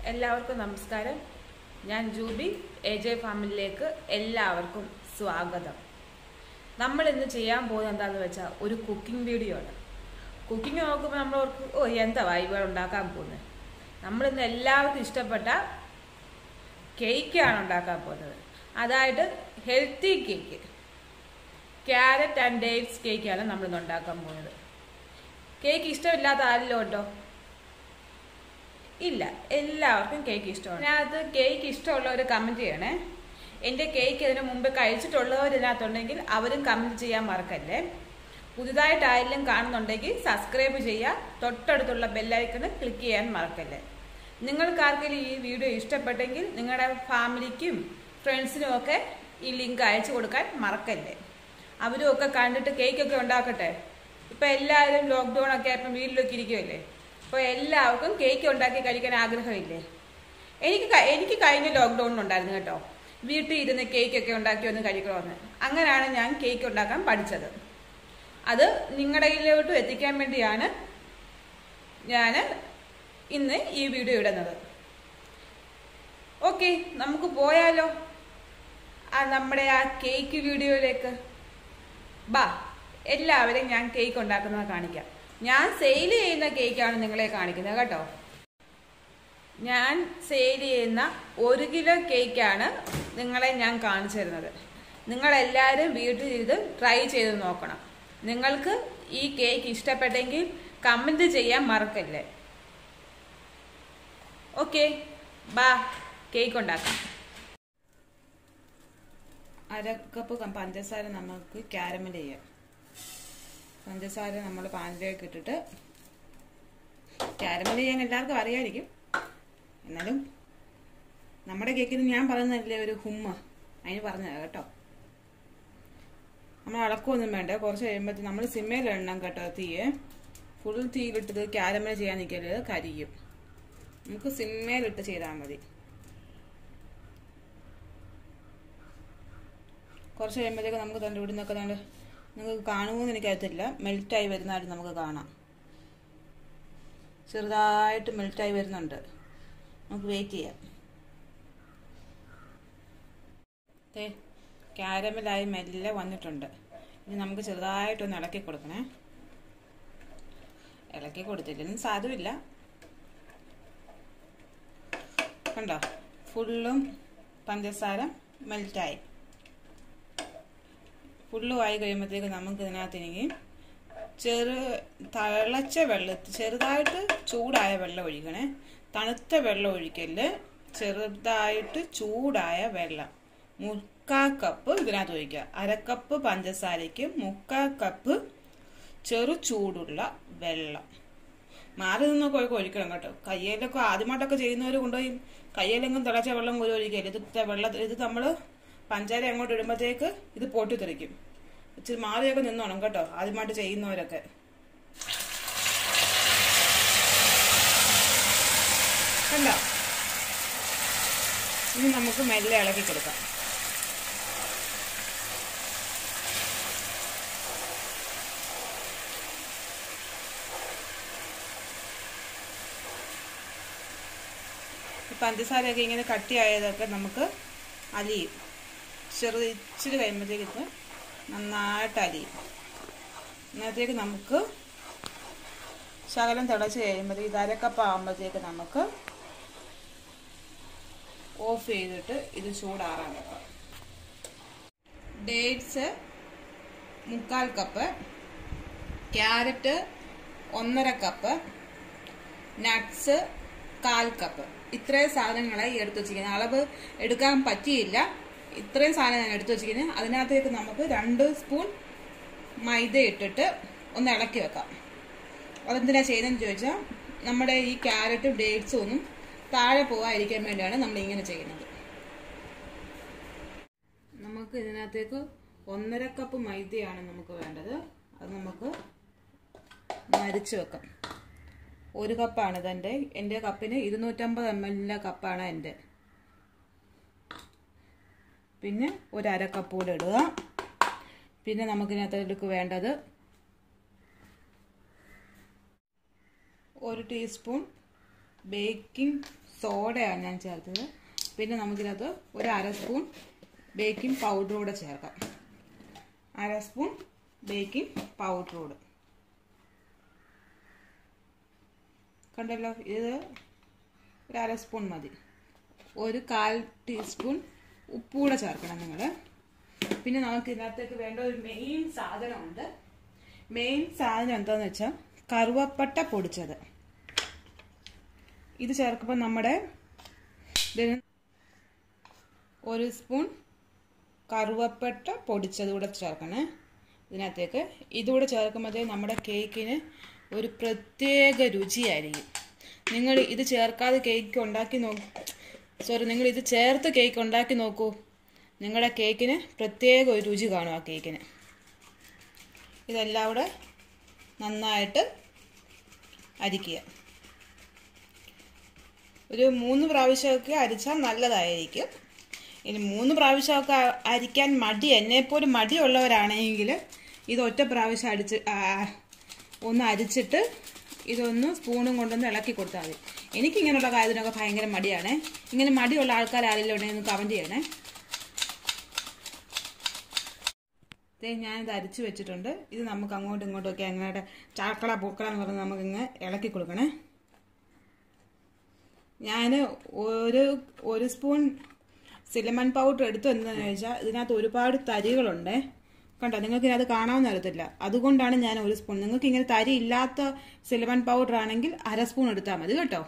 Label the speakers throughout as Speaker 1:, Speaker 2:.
Speaker 1: എല്ലാവർക്കും നമസ്കാരം ഞാൻ ജൂബി എ ജെ ഫാമിലിയിലേക്ക് എല്ലാവർക്കും സ്വാഗതം നമ്മൾ ഇന്ന് ചെയ്യാൻ പോകുന്നത് എന്താണെന്ന് വെച്ചാൽ ഒരു കുക്കിംഗ് വീഡിയോ ആണ് കുക്കിംഗ് നോക്കുമ്പോൾ നമ്മൾ ഓർക്ക് ഓ എന്താ ഇവിടെ ഉണ്ടാക്കാൻ പോകുന്നത് നമ്മളിന്ന് എല്ലാവർക്കും ഇഷ്ടപ്പെട്ട കേക്കാണ് ഉണ്ടാക്കാൻ പോകുന്നത് അതായത് healthy cake carrot and dates കേക്കാണ് നമ്മളിന്ന് ഉണ്ടാക്കാൻ പോകുന്നത് കേക്ക് ഇഷ്ടമില്ലാത്ത ആരിലും ഉണ്ടോ ഇല്ല എല്ലാവർക്കും കേക്ക് ഇഷ്ടമാണ് അതിനകത്ത് കേക്ക് ഇഷ്ടമുള്ളവർ കമൻറ്റ് ചെയ്യണേ എൻ്റെ കേക്ക് ഇതിനു മുമ്പ് കഴിച്ചിട്ടുള്ളവർ ഇതിനകത്തുണ്ടെങ്കിൽ അവരും കമൻറ്റ് ചെയ്യാൻ മറക്കല്ലേ പുതുതായിട്ടായാലും കാണുന്നുണ്ടെങ്കിൽ സബ്സ്ക്രൈബ് ചെയ്യുക തൊട്ടടുത്തുള്ള ബെല്ലൈക്കണ് ക്ലിക്ക് ചെയ്യാൻ മറക്കല്ലേ നിങ്ങൾക്ക് ആർക്കെങ്കിലും ഈ വീഡിയോ ഇഷ്ടപ്പെട്ടെങ്കിൽ നിങ്ങളുടെ ഫാമിലിക്കും ഫ്രണ്ട്സിനും ഒക്കെ ഈ ലിങ്ക് അയച്ചു കൊടുക്കാൻ മറക്കല്ലേ അവരും ഒക്കെ കണ്ടിട്ട് കേക്കൊക്കെ ഉണ്ടാക്കട്ടെ ഇപ്പം എല്ലാവരും ലോക്ക്ഡൗൺ ഒക്കെ ആയപ്പം വീട്ടിലൊക്കെ ഇരിക്കുമല്ലേ അപ്പോൾ എല്ലാവർക്കും കേക്ക് ഉണ്ടാക്കി കഴിക്കാൻ ആഗ്രഹമില്ലേ എനിക്ക് ക- എനിക്ക് കഴിഞ്ഞ ലോക്ക്ഡൗണിലുണ്ടായിരുന്നു കേട്ടോ വീട്ടിൽ ഇരുന്ന് കേക്കൊക്കെ ഉണ്ടാക്കി ഒന്ന് കഴിക്കണമെന്ന് അങ്ങനെയാണ് ഞാൻ കേക്ക് ഉണ്ടാക്കാൻ പഠിച്ചത് അത് നിങ്ങളുടെ കയ്യിലോട്ട് എത്തിക്കാൻ വേണ്ടിയാണ് ഞാൻ ഇന്ന് ഈ വീഡിയോ ഇടുന്നത് ഓക്കെ നമുക്ക് പോയാലോ ആ നമ്മുടെ ആ കേക്ക് വീഡിയോയിലേക്ക് ബാ എല്ലാവരെയും ഞാൻ കേക്ക് ഉണ്ടാക്കുന്നത് കാണിക്കാം ഞാൻ സെയിൽ ചെയ്യുന്ന കേക്കാണ് നിങ്ങളെ കാണിക്കുന്നത് കേട്ടോ ഞാൻ സെയിൽ ചെയ്യുന്ന ഒരു കിലോ കേക്കാണ് നിങ്ങളെ ഞാൻ കാണിച്ചു തരുന്നത് നിങ്ങളെല്ലാവരും വീട്ടിൽ ഇത് ട്രൈ ചെയ്ത് നോക്കണം നിങ്ങൾക്ക് ഈ കേക്ക് ഇഷ്ടപ്പെട്ടെങ്കിൽ കമൻറ്റ് ചെയ്യാൻ മറക്കല്ലേ ഓക്കെ ബാ കേക്ക് ഉണ്ടാക്കാം അര കപ്പ് കം- പഞ്ചസാര നമുക്ക് ക്യാരമൽ ചെയ്യാം പഞ്ചസാര നമ്മൾ പാനിലേക്ക് ഇട്ടിട്ട് ക്യാരമൽ ചെയ്യാൻ എല്ലാവർക്കും അറിയായിരിക്കും എന്നാലും നമ്മുടെ കേക്കിന് ഞാൻ പറയുന്നതല്ലേ ഒരു ഹുമ്മ അതിന് പറഞ്ഞതാ കേട്ടോ നമ്മൾ അളക്കൊന്നും വേണ്ട കുറച്ച് കഴിയുമ്പോൾ നമ്മൾ സിമ്മയിൽ എണ്ണം കേട്ടോ തീയെ ഫുൾ തീയിലിട്ടത് ക്യാരമൽ ചെയ്യാൻ നിൽക്കരുത് കരിയും നമുക്ക് സിമ്മയിലിട്ട് ചെയ്താൽ മതി കുറച്ച് കഴിയുമ്പോഴത്തേക്ക് നമുക്ക് തണ്ട് ഇവിടെ നിന്നൊക്കെ തണ്ട് നിങ്ങൾക്ക് കാണുമോയെന്ന് എനിക്കറിയത്തില്ല മെൽറ്റായി വരുന്നതായിട്ട് നമുക്ക് കാണാം ചെറുതായിട്ട് മെൽറ്റായി വരുന്നുണ്ട് നമുക്ക് വെയിറ്റ് ചെയ്യാം ദേ ക്യാരമലായി മെല്ലെ വന്നിട്ടുണ്ട് ഇനി നമുക്ക് ചെറുതായിട്ടൊന്ന് ഇളക്കി കൊടുക്കണേ ഇളക്കി കൊടുത്തില്ലെങ്കിലും സാധുവില്ല കണ്ടോ ഫുള്ളും പഞ്ചസാര മെൽറ്റായി ഫുള്ളും ആയി കഴിയുമ്പോഴത്തേക്ക് നമുക്ക് ഇതിനകത്ത് ഇനി ചെറു തിളച്ച വെള്ളത്തിൽ ചെറുതായിട്ട് ചൂടായ വെള്ളം ഒഴിക്കണേ തണുത്ത വെള്ളം ഒഴിക്കല് ചെറുതായിട്ട് ചൂടായ വെള്ളം മുക്കാ കപ്പ് ഇതിനകത്ത് ഒഴിക്കുക അരക്കപ്പ് പഞ്ചസാരയ്ക്ക് മുക്കാ കപ്പ് ചെറു ചൂടുള്ള വെള്ളം മാറി നിന്നൊക്കെ ഒക്കെ ഒഴിക്കണം കേട്ടോ കയ്യിലൊക്കെ ആദ്യമായിട്ടൊക്കെ ചെയ്യുന്നവർ കൊണ്ടുപോയി കയ്യിലെങ്കിലും തിളച്ച വെള്ളം കോരി ഒഴിക്കരുത് ഇത് വെള്ളം ഇത് നമ്മൾ പഞ്ചാര അങ്ങോട്ട് ഇടുമ്പോഴത്തേക്ക് ഇത് പൊട്ടിത്തെറിക്കും ഇച്ചിരി മാറിയൊക്കെ നിന്നോണം കേട്ടോ ആദ്യമായിട്ട് ചെയ്യുന്നവരൊക്കെ കണ്ടോ ഇനി നമുക്ക് മെല്ലെ ഇളക്കി കൊടുക്കാം ഈ പഞ്ചസാരയൊക്കെ ഇങ്ങനെ കട്ടിയായതൊക്കെ നമുക്ക് അലിയും ചെറു ഇച്ചിരി കഴിയുമ്പോഴത്തേക്ക് ഇത് നന്നായിട്ട് അലിയും അന്നത്തേക്ക് നമുക്ക് ശകലം തിളച്ച് കഴിയുമ്പോഴത്തേക്ക് ഇത് അരക്കപ്പ് ആകുമ്പോഴത്തേക്ക് നമുക്ക് ഓഫ് ചെയ്തിട്ട് ഇത് ചൂടാറാൻ വെക്കാം ഡേറ്റ്സ് മുക്കാൽ കപ്പ് ക്യാരറ്റ് ഒന്നര കപ്പ് നട്ട്സ് കാൽ കപ്പ് ഇത്രയും സാധനങ്ങളായി എടുത്തു വെച്ചിരിക്കുന്നത് അളവ് എടുക്കാൻ പറ്റിയില്ല ഇത്രയും സാധനം ഞാൻ എടുത്തു വെച്ചിരിക്കുന്നത് അതിനകത്തേക്ക് നമുക്ക് രണ്ട് സ്പൂൺ മൈദ ഇട്ടിട്ട് ഒന്ന് ഇളക്കി വെക്കാം അതെന്തിനാ ചെയ്യുന്നതെന്ന് ചോദിച്ചാൽ നമ്മുടെ ഈ ക്യാരറ്റും ഡേറ്റ്സും ഒന്നും താഴെ പോകാതിരിക്കാൻ വേണ്ടിയാണ് നമ്മൾ ഇങ്ങനെ ചെയ്യുന്നത് നമുക്ക് ഇതിനകത്തേക്ക് ഒന്നര കപ്പ് മൈദയാണ് നമുക്ക് വേണ്ടത് അത് നമുക്ക് മരിച്ചു വെക്കാം ഒരു കപ്പാണ് ഇതെൻ്റെ എൻ്റെ കപ്പിന് ഇരുന്നൂറ്റമ്പത് എം എല്ലിൻ്റെ കപ്പാണ് എൻ്റെ പിന്നെ ഒരു അര കപ്പ് കൂടെ ഇടുക പിന്നെ നമുക്കിതിനകത്തേക്ക് വേണ്ടത് ഒരു ടീസ്പൂൺ ബേക്കിംഗ് സോഡയാണ് ഞാൻ ചേർത്തത് പിന്നെ നമുക്കിനകത്ത് ഒരു അര സ്പൂൺ ബേക്കിംഗ് പൗഡർ കൂടെ ചേർക്കാം അര സ്പൂൺ ബേക്കിംഗ് പൗഡർ കൂടെ കണ്ടല്ലോ ഇത് ഒരു അര സ്പൂൺ മതി ഒരു കാൽ ടീസ്പൂൺ ഉപ്പ് കൂടെ ചേർക്കണം നിങ്ങൾ പിന്നെ നമുക്ക് ഇതിനകത്തേക്ക് വേണ്ട ഒരു മെയിൻ സാധനമുണ്ട് മെയിൻ സാധനം എന്താണെന്ന് വെച്ചാൽ കറുവപ്പട്ട പൊടിച്ചത് ഇത് ചേർക്കുമ്പോൾ നമ്മുടെ ഇതിന് ഒരു സ്പൂൺ കറുവപ്പട്ട പൊടിച്ചത് കൂടെ ചേർക്കണേ ഇതിനകത്തേക്ക് ഇതുകൂടെ ചേർക്കുമ്പോഴത്തേ നമ്മുടെ കേക്കിന് ഒരു പ്രത്യേക രുചിയായിരിക്കും നിങ്ങൾ ഇത് ചേർക്കാതെ കേക്ക് ഉണ്ടാക്കി നോ സോറി നിങ്ങൾ ഇത് ചേർത്ത് കേക്ക് ഉണ്ടാക്കി നോക്കൂ നിങ്ങളുടെ കേക്കിന് പ്രത്യേക ഒരു രുചി കാണും ആ കേക്കിന് ഇതെല്ലാം കൂടെ നന്നായിട്ട് അരിക്കുക ഒരു മൂന്ന് പ്രാവശ്യമൊക്കെ അരിച്ചാൽ നല്ലതായിരിക്കും ഇനി മൂന്ന് പ്രാവശ്യമൊക്കെ അരിക്കാൻ മടി എന്നെപ്പോലും മടിയുള്ളവരാണെങ്കിൽ ഇത് ഒറ്റ പ്രാവശ്യം അടിച്ച് ഒന്ന് അരിച്ചിട്ട് ഇതൊന്ന് സ്പൂണും കൊണ്ടൊന്ന് ഇളക്കി കൊടുത്താൽ മതി എനിക്കിങ്ങനെയുള്ള കാര്യത്തിനൊക്കെ ഭയങ്കര മടിയാണേ ഇങ്ങനെ മടിയുള്ള ആൾക്കാർ ആരെങ്കിലും ഉണ്ടെങ്കിൽ ഒന്ന് കമൻറ്റ് ചെയ്യണേ ദേ ഞാനിത് അരിച്ചു വെച്ചിട്ടുണ്ട് ഇത് നമുക്ക് അങ്ങോട്ടും ഇങ്ങോട്ടും ഒക്കെ അങ്ങനെ ചാക്കള പൂക്കള എന്ന് പറഞ്ഞ് നമുക്കിങ്ങ് ഇളക്കി കൊടുക്കണേ ഞാൻ ഒരു ഒരു സ്പൂൺ സിലമൺ പൗഡർ എടുത്തു എന്താണെന്ന് ചോദിച്ചാൽ ഇതിനകത്ത് ഒരുപാട് തരികളുണ്ട് കണ്ടോ നിങ്ങൾക്ക് ഇതിനകത്ത് കാണാമെന്ന് അറിയത്തില്ല അതുകൊണ്ടാണ് ഞാൻ ഒരു സ്പൂൺ നിങ്ങൾക്ക് ഇങ്ങനെ തരി ഇല്ലാത്ത സിലമൺ പൗഡർ ആണെങ്കിൽ അര സ്പൂൺ എടുത്താൽ മതി കേട്ടോ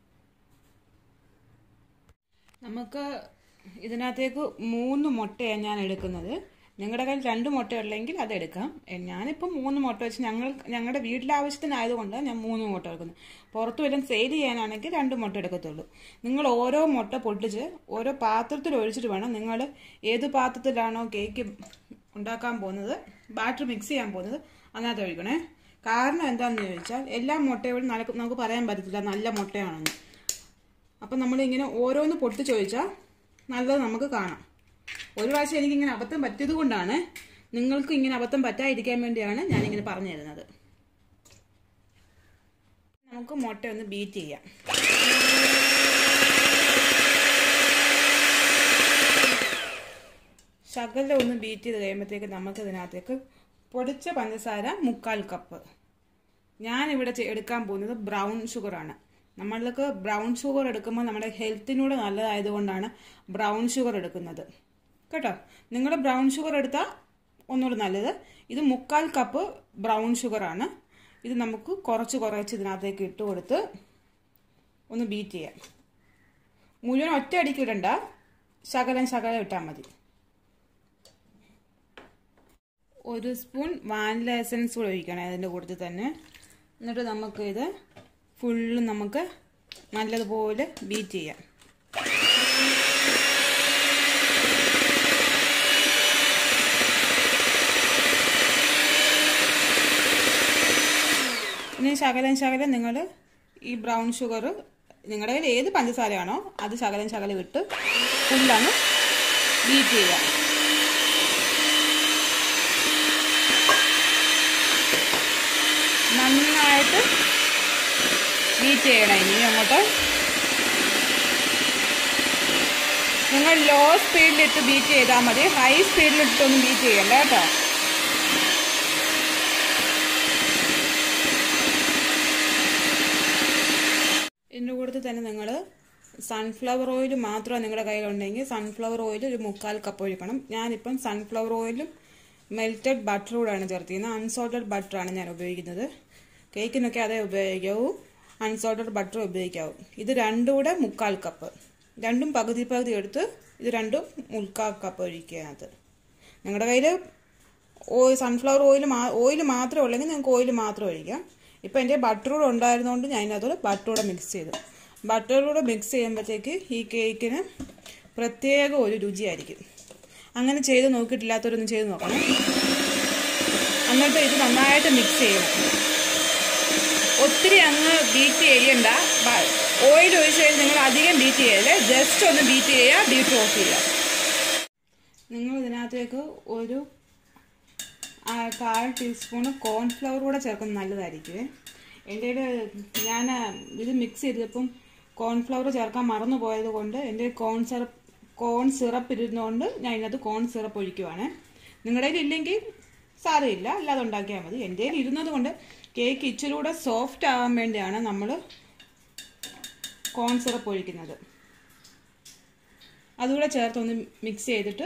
Speaker 1: നമുക്ക് ഇതിനകത്തേക്ക് മൂന്ന് മുട്ടയാണ് ഞാൻ എടുക്കുന്നത് നിങ്ങളുടെ കയ്യിൽ രണ്ട് മുട്ട ഉള്ളെങ്കിൽ അതെടുക്കാം ഞാനിപ്പോൾ മൂന്ന് മുട്ട വെച്ച് ഞങ്ങൾ ഞങ്ങളുടെ വീട്ടിലെ ആവശ്യത്തിനായതുകൊണ്ട് ഞാൻ മൂന്ന് മുട്ട എടുക്കുന്നു പുറത്ത് വല്ലതും സെയിൽ ചെയ്യാനാണെങ്കിൽ രണ്ട് മുട്ട എടുക്കത്തുള്ളൂ നിങ്ങൾ ഓരോ മുട്ട പൊട്ടിച്ച് ഓരോ പാത്രത്തിൽ ഒഴിച്ചിട്ട് വേണം നിങ്ങൾ ഏത് പാത്രത്തിലാണോ കേക്ക് ഉണ്ടാക്കാൻ പോകുന്നത് ബാറ്റർ മിക്സ് ചെയ്യാൻ പോകുന്നത് അതിനകത്ത് ഒഴിക്കണേ കാരണം എന്താണെന്ന് ചോദിച്ചാൽ എല്ലാ മുട്ടയോടും നമുക്ക് പറയാൻ പറ്റത്തില്ല നല്ല മുട്ടയാണെന്ന് അപ്പം നമ്മളിങ്ങനെ ഓരോന്ന് പൊട്ടിച്ച് ചോദിച്ചാൽ നല്ലത് നമുക്ക് കാണാം ഒരു പ്രാവശ്യം എനിക്കിങ്ങനെ അബദ്ധം പറ്റിയത് കൊണ്ടാണ് നിങ്ങൾക്ക് ഇങ്ങനെ അബദ്ധം പറ്റാതിരിക്കാൻ വേണ്ടിയാണ് ഞാനിങ്ങനെ പറഞ്ഞു തരുന്നത് നമുക്ക് മുട്ട ഒന്ന് ബീറ്റ് ചെയ്യാം ശകലം ഒന്ന് ബീറ്റ് ചെയ്ത് കഴിയുമ്പോഴത്തേക്ക് നമുക്ക് ഇതിനകത്തേക്ക് പൊടിച്ച പഞ്ചസാര മുക്കാൽ കപ്പ് ഞാനിവിടെ എടുക്കാൻ പോകുന്നത് ബ്രൗൺ ഷുഗറാണ് നമ്മൾക്ക് ബ്രൗൺ ഷുഗർ എടുക്കുമ്പോൾ നമ്മുടെ ഹെൽത്തിനൂടെ നല്ലതായതുകൊണ്ടാണ് ബ്രൗൺ ഷുഗർ എടുക്കുന്നത് കേട്ടോ നിങ്ങൾ ബ്രൗൺ ഷുഗർ എടുത്താൽ ഒന്നുകൂടെ നല്ലത് ഇത് മുക്കാൽ കപ്പ് ബ്രൗൺ ഷുഗറാണ് ഇത് നമുക്ക് കുറച്ച് കുറച്ച് ഇതിനകത്തേക്ക് ഇട്ട് കൊടുത്ത് ഒന്ന് ബീറ്റ് ചെയ്യാം മുഴുവൻ ഒറ്റ അടിക്ക് ഇടണ്ട ശകലം ശകലം ഇട്ടാൽ മതി ഒരു സ്പൂൺ വാനില എസൻസ് കൂടെ ഒഴിക്കണം അതിൻ്റെ കൂട്ടത്തിൽ തന്നെ എന്നിട്ട് നമുക്ക് ഇത് ഫുള്ള് നമുക്ക് നല്ലതുപോലെ ബീറ്റ് ചെയ്യാം ഇനി ശകലം ശകലം നിങ്ങൾ ഈ ബ്രൗൺ ഷുഗർ നിങ്ങളുടെ കയ്യിൽ ഏത് പഞ്ചസാരയാണോ അത് ശകലം ശകലം ഇട്ട് ഫുള്ളാണ് ബീറ്റ് ചെയ്യുക നന്നായിട്ട് ബീറ്റ് ചെയ്യണം ഇനി അങ്ങോട്ട് നിങ്ങൾ ലോ സ്പീഡിലിട്ട് ബീറ്റ് ചെയ്താൽ മതി ഹൈ സ്പീഡിലിട്ടൊന്നും ബീറ്റ് ചെയ്യണ്ട കേട്ടോ ഇതിൻ്റെ കൂട്ടത്തിൽ തന്നെ നിങ്ങൾ സൺഫ്ലവർ ഓയിൽ മാത്രം നിങ്ങളുടെ കയ്യിലുണ്ടെങ്കിൽ സൺഫ്ലവർ ഓയിൽ ഒരു മുക്കാൽ കപ്പ് ഒഴിക്കണം ഞാനിപ്പം സൺഫ്ലവർ ഓയിലും മെൽറ്റഡ് ബട്ടർ കൂടെയാണ് ചേർത്തിരിക്കുന്നത് അൺസോൾട്ടഡ് ബട്ടറാണ് ഞാൻ ഉപയോഗിക്കുന്നത് കേക്കിനൊക്കെ അതേ ഉപയോഗിക്കാവൂ അൺസോൾട്ടഡ് ബട്ടർ ഉപയോഗിക്കാവൂ ഇത് രണ്ടും കൂടെ മുക്കാൽ കപ്പ് രണ്ടും പകുതി പകുതി എടുത്ത് ഇത് രണ്ടും മുക്കാൽ കപ്പ് ഒഴിക്കുക നിങ്ങളുടെ കയ്യിൽ ഓയിൽ സൺഫ്ലവർ ഓയിൽ മാ ഓയിൽ മാത്രമേ ഉള്ളെങ്കിൽ നിങ്ങൾക്ക് ഓയിൽ മാത്രം ഒഴിക്കാം ഇപ്പം എൻ്റെ ബട്ടർ കൂടെ ഉണ്ടായിരുന്നതുകൊണ്ട് ഞാൻ അതിനകത്തോടെ ബട്ടർ കൂടെ മിക്സ് ചെയ്തു ബട്ടർ കൂടെ മിക്സ് ചെയ്യുമ്പോഴത്തേക്ക് ഈ കേക്കിന് പ്രത്യേക ഒരു രുചിയായിരിക്കും അങ്ങനെ ചെയ്ത് നോക്കിയിട്ടില്ലാത്തവരൊന്നും ചെയ്ത് നോക്കണം എന്നിട്ട് ഇത് നന്നായിട്ട് മിക്സ് ചെയ്യണം ഒത്തിരി അങ്ങ് ബീറ്റ് ചെയ്യണ്ട ഓയിൽ ഒഴിച്ച് കഴിഞ്ഞ് നിങ്ങൾ അധികം ബീറ്റ് ചെയ്യല്ലേ ജസ്റ്റ് ഒന്ന് ബീറ്റ് ചെയ്യുക ബീറ്റ് ഓഫ് ചെയ്യുക നിങ്ങൾ ഇതിനകത്തേക്ക് ഒരു കാൽ ടീസ്പൂണ് കോൺഫ്ലവർ കൂടെ ചേർക്കുന്നത് നല്ലതായിരിക്കും എൻ്റെ ഞാൻ ഇത് മിക്സ് ചെയ്തപ്പം കോൺഫ്ലവർ ചേർക്കാൻ മറന്നു പോയത് കൊണ്ട് എൻ്റെ കോൺ സിറപ്പ് കോൺ സിറപ്പ് ഇരുന്നുകൊണ്ട് ഞാൻ ഇതിനകത്ത് കോൺ സിറപ്പ് ഒഴിക്കുവാണ് നിങ്ങളുടെ കയ്യിൽ ഇല്ലെങ്കിൽ സാരമില്ല അല്ലാതെ ഉണ്ടാക്കിയാൽ മതി എൻ്റെ കയ്യിൽ ഇരുന്നത് കൊണ്ട് കേക്ക് ഇച്ചിരി കൂടെ സോഫ്റ്റ് ആവാൻ വേണ്ടിയാണ് നമ്മൾ കോൺ സിറപ്പ് ഒഴിക്കുന്നത് അതുകൂടെ ചേർത്തൊന്ന് മിക്സ് ചെയ്തിട്ട്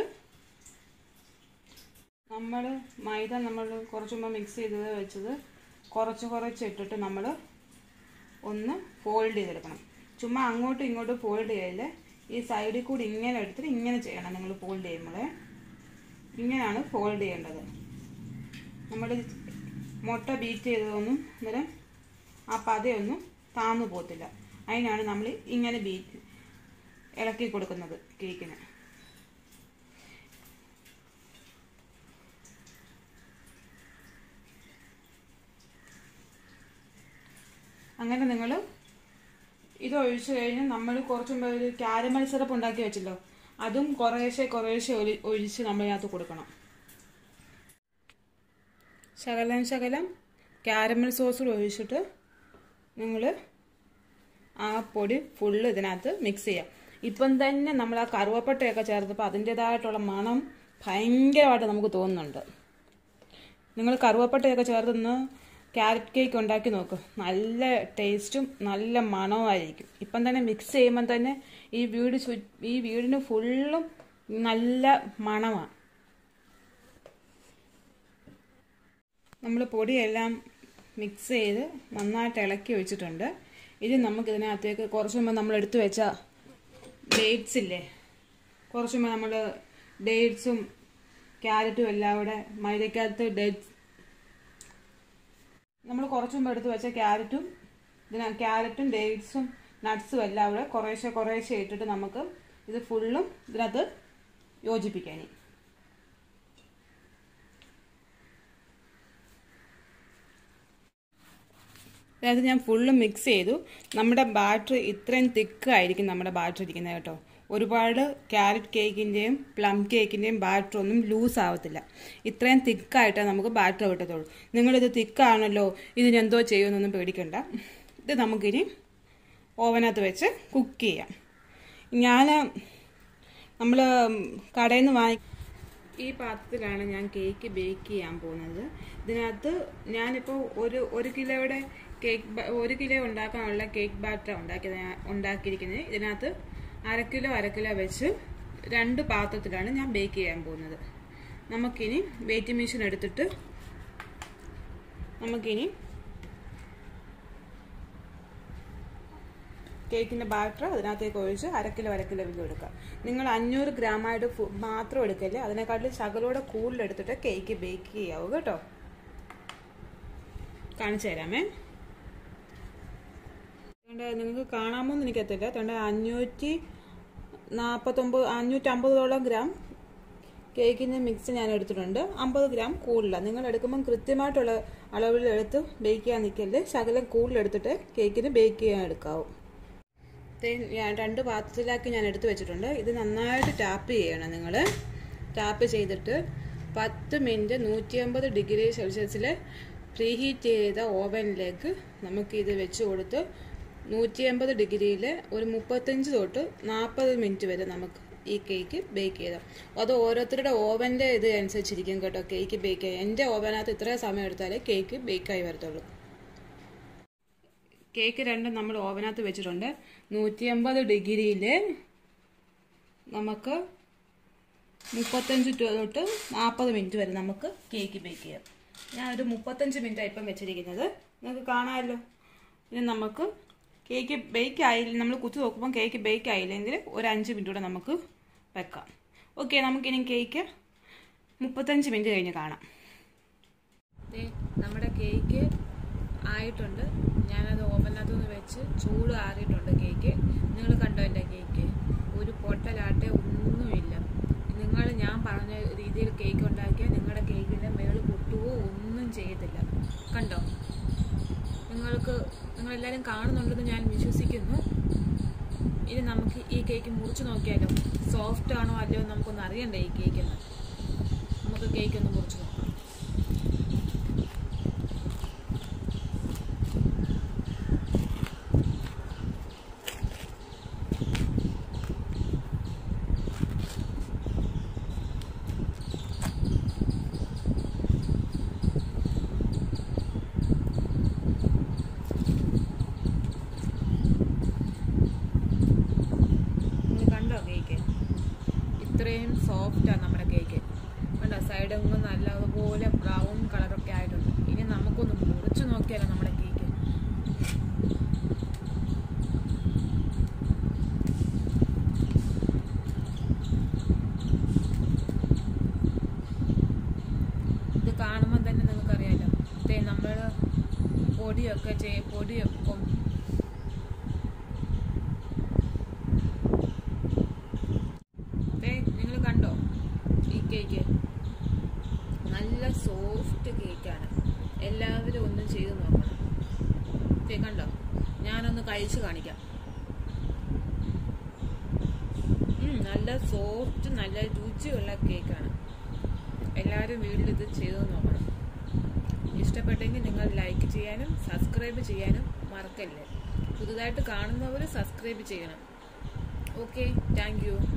Speaker 1: നമ്മൾ മൈദ നമ്മൾ കുറച്ച് മുമ്പ് മിക്സ് ചെയ്തത് വെച്ചത് കുറച്ച് കുറച്ച് ഇട്ടിട്ട് നമ്മൾ ഒന്ന് ഫോൾഡ് ചെയ്തെടുക്കണം ചുമ്മാ അങ്ങോട്ടും ഇങ്ങോട്ടും ഫോൾഡ് ചെയ്യല്ലേ ഈ സൈഡിൽ കൂടി ഇങ്ങനെ എടുത്തിട്ട് ഇങ്ങനെ ചെയ്യണം നിങ്ങൾ ഫോൾഡ് ചെയ്യുമ്പോൾ ഇങ്ങനെയാണ് ഫോൾഡ് ചെയ്യേണ്ടത് നമ്മൾ മുട്ട ബീറ്റ് ചെയ്തതൊന്നും അന്നേരം ആ പതയൊന്നും താന്നു പോകത്തില്ല അതിനാണ് നമ്മൾ ഇങ്ങനെ ബീറ്റ് ഇളക്കി കൊടുക്കുന്നത് കേക്കിന് അങ്ങനെ നിങ്ങൾ ഇത് ഒഴിച്ചു കഴിഞ്ഞ് നമ്മൾ കുറച്ച് മുമ്പ് ഒരു ക്യാരമൽ സിറപ്പ് ഉണ്ടാക്കി വെച്ചല്ലോ അതും കുറേശ്ശെ കുറേശ്ശെ ഒഴി- ഒഴിച്ച് നമ്മളിനകത്ത് കൊടുക്കണം ശകലം ശകലം ക്യാരമൽ സോസ് കൂടി ഒഴിച്ചിട്ട് നിങ്ങൾ ആ പൊടി ഫുള്ള് ഇതിനകത്ത് മിക്സ് ചെയ്യാം ഇപ്പം തന്നെ നമ്മൾ ആ കറുവപ്പട്ടയൊക്കെ ചേർത്തപ്പോൾ അതിൻ്റെതായിട്ടുള്ള മണം ഭയങ്കരമായിട്ട് നമുക്ക് തോന്നുന്നുണ്ട് നിങ്ങൾ കറുവപ്പട്ടയൊക്കെ ചേർത്തൊന്ന് ക്യാരറ്റ് കേക്ക് ഉണ്ടാക്കി നോക്ക് നല്ല ടേസ്റ്റും നല്ല മണവുമായിരിക്കും ഇപ്പം തന്നെ മിക്സ് ചെയ്യുമ്പം തന്നെ ഈ വീട് ചു ഈ വീടിന് ഫുള്ളും നല്ല മണമാണ് നമ്മൾ പൊടിയെല്ലാം മിക്സ് ചെയ്ത് നന്നായിട്ട് ഇളക്കി വെച്ചിട്ടുണ്ട് ഇനി നമുക്ക് ഇതിനകത്തേക്ക് കുറച്ച് മുമ്പ് നമ്മൾ എടുത്തു വെച്ച ഡേറ്റ്സ് ഇല്ലേ കുറച്ച് മുമ്പ് നമ്മൾ ഡേറ്റ്സും ക്യാരറ്റും എല്ലാം കൂടെ മൈദക്കകത്ത് ഡേറ്റ്സ് നമ്മൾ കുറച്ച് മുമ്പ് എടുത്ത് വെച്ച ക്യാരറ്റും ഇതിന ക്യാരറ്റും ഡേറ്റ്സും നട്ട്സും എല്ലാം കൂടെ കുറേശ്ശെ കുറേശ്ശെ ഇട്ടിട്ട് നമുക്ക് ഇത് ഫുള്ളും ഇതിനകത്ത് യോജിപ്പിക്കാൻ അതായത് ഞാൻ ഫുള്ള് മിക്സ് ചെയ്തു നമ്മുടെ ബാറ്റർ ഇത്രയും തിക്കായിരിക്കും നമ്മുടെ ബാറ്റർ ഇരിക്കുന്നത് കേട്ടോ ഒരുപാട് ക്യാരറ്റ് കേക്കിൻ്റെയും പ്ലം കേക്കിൻ്റെയും ബാറ്റർ ഒന്നും ലൂസ് ആവത്തില്ല ഇത്രയും തിക്കായിട്ടേ നമുക്ക് ബാറ്റർ കിട്ടത്തുള്ളൂ നിങ്ങളിത് തിക്കാണല്ലോ ഇതിനെന്തോ ചെയ്യുമെന്നൊന്നും പേടിക്കണ്ട ഇത് നമുക്കിനി ഓവനകത്ത് വെച്ച് കുക്ക് ചെയ്യാം ഞാൻ നമ്മൾ കടയിൽ നിന്ന് വാങ്ങി ഈ പാത്രത്തിലാണ് ഞാൻ കേക്ക് ബേക്ക് ചെയ്യാൻ പോകുന്നത് ഇതിനകത്ത് ഞാനിപ്പോൾ ഒരു ഒരു കിലോയുടെ കേക്ക് ബ- ഒരു കിലോ ഉണ്ടാക്കാനുള്ള കേക്ക് ബാറ്റർ ഉണ്ടാക്കിയത് ഞാൻ- ഉണ്ടാക്കിയിരിക്കുന്നത് ഇതിനകത്ത് അര കിലോ അര കിലോ വെച്ച് രണ്ട് പാത്രത്തിലാണ് ഞാൻ ബേക്ക് ചെയ്യാൻ പോകുന്നത് നമുക്കിനി വെയിറ്റിംഗ് മെഷീൻ എടുത്തിട്ട് നമുക്കിനി കേക്കിൻ്റെ ബാറ്റർ അതിനകത്തേക്ക് ഒഴിച്ച് അര കിലോ അര കിലോ വീതം എടുക്കാം നിങ്ങൾ അഞ്ഞൂറ് ഗ്രാമായിട്ട് ഫു- മാത്രം എടുക്കല്ലേ അതിനെക്കാട്ടിൽ ശകലോടെ കൂടുതലെടുത്തിട്ട് കേക്ക് ബേക്ക് ചെയ്യാവൂ കേട്ടോ കാണിച്ചു തരാമേ അതുകൊണ്ട് നിങ്ങൾക്ക് കാണാമോന്ന് എനിക്കത്തില്ല അതുകൊണ്ട് അഞ്ഞൂറ്റി നാൽപ്പത്തൊമ്പത് അഞ്ഞൂറ്റമ്പതോളം ഗ്രാം കേക്കിൻ്റെ മിക്സ് ഞാൻ എടുത്തിട്ടുണ്ട് അമ്പത് ഗ്രാം കൂടുതലാണ് നിങ്ങൾ എടുക്കുമ്പം കൃത്യമായിട്ടുള്ള അളവിൽ എടുത്ത് ബേക്ക് ചെയ്യാൻ നിൽക്കല്ലേ ശകലം കൂടുതലെടുത്തിട്ട് കേക്കിന് ബേക്ക് ചെയ്യാൻ എടുക്കാവൂ ദേ ഞാൻ രണ്ട് പാത്രത്തിലാക്കി ഞാൻ എടുത്തു വെച്ചിട്ടുണ്ട് ഇത് നന്നായിട്ട് ടാപ്പ് ചെയ്യണം നിങ്ങൾ ടാപ്പ് ചെയ്തിട്ട് പത്ത് മിനിറ്റ് നൂറ്റി അമ്പത് ഡിഗ്രി സെൽഷ്യസിൽ പ്രീഹീറ്റ് ചെയ്ത ഓവനിലേക്ക് നമുക്ക് ഇത് വെച്ച് കൊടുത്ത് നൂറ്റി അമ്പത് ഡിഗ്രിയിൽ ഒരു മുപ്പത്തഞ്ച് തൊട്ട് നാൽപ്പത് മിനിറ്റ് വരെ നമുക്ക് ഈ കേക്ക് ബേക്ക് ചെയ്താൽ അത് ഓരോരുത്തരുടെ ഓവൻ്റെ ഇത് അനുസരിച്ചിരിക്കും കേട്ടോ കേക്ക് ബേക്ക് ചെയ്യാൻ എൻ്റെ ഓവനകത്ത് ഇത്രയും സമയം എടുത്താലേ കേക്ക് ബേക്കായി വരത്തുള്ളൂ കേക്ക് രണ്ടും നമ്മൾ ഓവനകത്ത് വെച്ചിട്ടുണ്ട് നൂറ്റി അമ്പത് ഡിഗ്രിയിൽ നമുക്ക് മുപ്പത്തഞ്ച് ടു തൊട്ട് നാൽപ്പത് മിനിറ്റ് വരെ നമുക്ക് കേക്ക് ബേക്ക് ചെയ്യാം ഞാനൊരു മുപ്പത്തഞ്ച് മിനിറ്റാണ് ഇപ്പം വെച്ചിരിക്കുന്നത് നിങ്ങൾക്ക് കാണാമല്ലോ ഇനി നമുക്ക് കേക്ക് ബേക്ക് ആയില്ല നമ്മൾ കുത്തി നോക്കുമ്പോൾ കേക്ക് ബേക്ക് ആയില്ലെങ്കിൽ ഒരു അഞ്ച് മിനിറ്റ് കൂടെ നമുക്ക് വെക്കാം ഓക്കെ നമുക്കിനി കേക്ക് മുപ്പത്തഞ്ച് മിനിറ്റ് കഴിഞ്ഞ് കാണാം ദേ, നമ്മുടെ കേക്ക് ആയിട്ടുണ്ട് ഞാനത് ഓവനകത്ത് നിന്ന് വെച്ച് ചൂട് ആറിയിട്ടുണ്ട് കേക്ക് നിങ്ങൾ കണ്ടോ എൻ്റെ കേക്ക് ഒരു പൊട്ടലാട്ടെ ഒന്നുമില്ല നിങ്ങൾ ഞാൻ പറഞ്ഞ രീതിയിൽ കേക്ക് ഉണ്ടാക്കിയാൽ നിങ്ങളുടെ കേക്കിൻ്റെ മേളിൽ പൊട്ടുകയോ ഒന്നും ചെയ്യത്തില്ല കണ്ടോ നിങ്ങൾക്ക് നിങ്ങളെല്ലാവരും കാണുന്നുണ്ടെന്ന് ഞാൻ വിശ്വസിക്കുന്നു ഇനി നമുക്ക് ഈ കേക്ക് മുറിച്ച് നോക്കിയാലോ സോഫ്റ്റ് ആണോ അല്ലയോ എന്ന് നമുക്കൊന്ന് അറിയണ്ടേ ഈ കേക്കെന്ന് നമുക്ക് കേക്ക് ഒന്ന് മുറിച്ച് നോക്കാം സോഫ്റ്റാണ് നമ്മുടെ കേക്ക് കണ്ടോ സൈഡൊന്നും നല്ലതുപോലെ ബ്രൗൺ കളറൊക്കെ ആയിട്ടുണ്ട് ഇനി നമുക്കൊന്ന് മുറിച്ച് നോക്കിയാലോ നമ്മുടെ കേക്ക് ഇത് കാണുമ്പോൾ തന്നെ നിങ്ങൾക്കറിയാലോ ദേ നമ്മൾ പൊടിയൊക്കെ ചെയ്യ പൊടിയൊക്കെ നിങ്ങൾ കണ്ടോ ഈ കേക്ക് നല്ല സോഫ്റ്റ് കേക്കാണ് എല്ലാവരും ഒന്ന് ചെയ്ത് നോക്കണം ദേ കണ്ടോ ഞാനൊന്ന് കഴിച്ച് കാണിക്കാം ഉം, നല്ല സോഫ്റ്റ് നല്ല രുചിയുള്ള കേക്കാണ് എല്ലാവരും വീട്ടിൽ ഇത് ചെയ്ത് നോക്കണം ഇഷ്ടപ്പെട്ടെങ്കിൽ നിങ്ങൾ ലൈക്ക് ചെയ്യാനും സബ്സ്ക്രൈബ് ചെയ്യാനും മറക്കല്ലേ പുതുതായിട്ട് കാണുന്നവർ സബ്സ്ക്രൈബ് ചെയ്യണം ഓക്കെ താങ്ക് യു